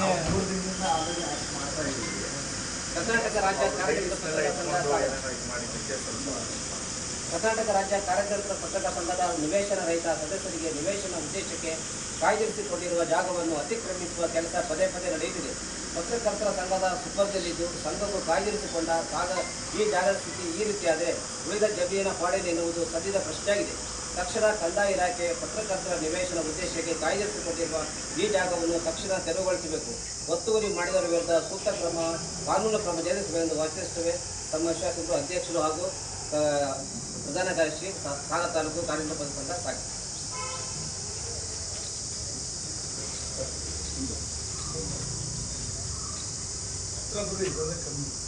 ಮೂರು ದಿನದಿಂದ ಆಲ್ರೆಡಿ ಅಷ್ಟು ಮಾಡ್ತಾ ಇದ್ದೀವಿ ಕರ್ನಾಟಕ ರಾಜ್ಯ ಕಾರ್ಯಕರ್ತರ ಪತ್ರಕರ್ತರ ಸಂಘ ಕರ್ನಾಟಕ ರಾಜ್ಯ ಕಾರ್ಯಕರ್ತರ ಪತ್ರಕ ಸಂಘದ ನಿವೇಶನ ರಹಿತ ಸದಸ್ಯರಿಗೆ ನಿವೇಶನ ಉದ್ದೇಶಕ್ಕೆ ಕಾಯ್ದಿರಿಸಿಕೊಂಡಿರುವ ಜಾಗವನ್ನು ಅತಿಕ್ರಮಿಸುವ ಕೆಲಸ ಪದೇ ಪದೇ ನಡೆಯುತ್ತಿದೆ ಪತ್ರಕರ್ತರ ಸಂಘದ ಸುಪರ್ದಲ್ಲಿದ್ದು ಸಂಘವು ಕಾಯ್ದಿರಿಸಿಕೊಂಡ ಜಾಗ ಈ ಜಾಗದ ಸ್ಥಿತಿ ಈ ರೀತಿಯಾದರೆ ಉಳಿದ ಜಮೀನಿನ ಪಾಡೇನು ಎನ್ನುವುದು ಸದ್ಯದ ಪ್ರಶ್ನೆಯಾಗಿದೆ ತಕ್ಷಣ ಕಂದಾಯ ಇಲಾಖೆ ಪತ್ರಕರ್ತರ ನಿವೇಶನ ಉದ್ದೇಶಕ್ಕೆ ಕಾಯ್ದಿರಿಸಿಕೊಂಡಿರುವ ಈ ಜಾಗವನ್ನು ತಕ್ಷಣ ತೆರವುಗೊಳಿಸಬೇಕು ಒತ್ತುವರಿ ಮಾಡಿದವರ ವಿರುದ್ಧ ಸೂಕ್ತ ಕ್ರಮ ಕಾನೂನು ಕ್ರಮ ಜರುಗಿಸಬೇಕೆಂದು ವಾಚಿಸುತ್ತೇವೆ ತಮ್ಮ ವಿಶ್ವಾಸಗಳು ಅಧ್ಯಕ್ಷರು ಹಾಗೂ ಆ, ಪ್ರಧಾನ ಕಾರ್ಯದರ್ಶಿ ಸಾ- ಸಾಗರ ತಾಲೂಕು ಕಾರ್ಯನಿರ್ವಾಹಕ ಪದ ಸಂಘ ಸಾಗಿ ಹತ್ರ ಬಿಡಿ, ಇದೆಲ್ಲ ಕಮ್ಮಿ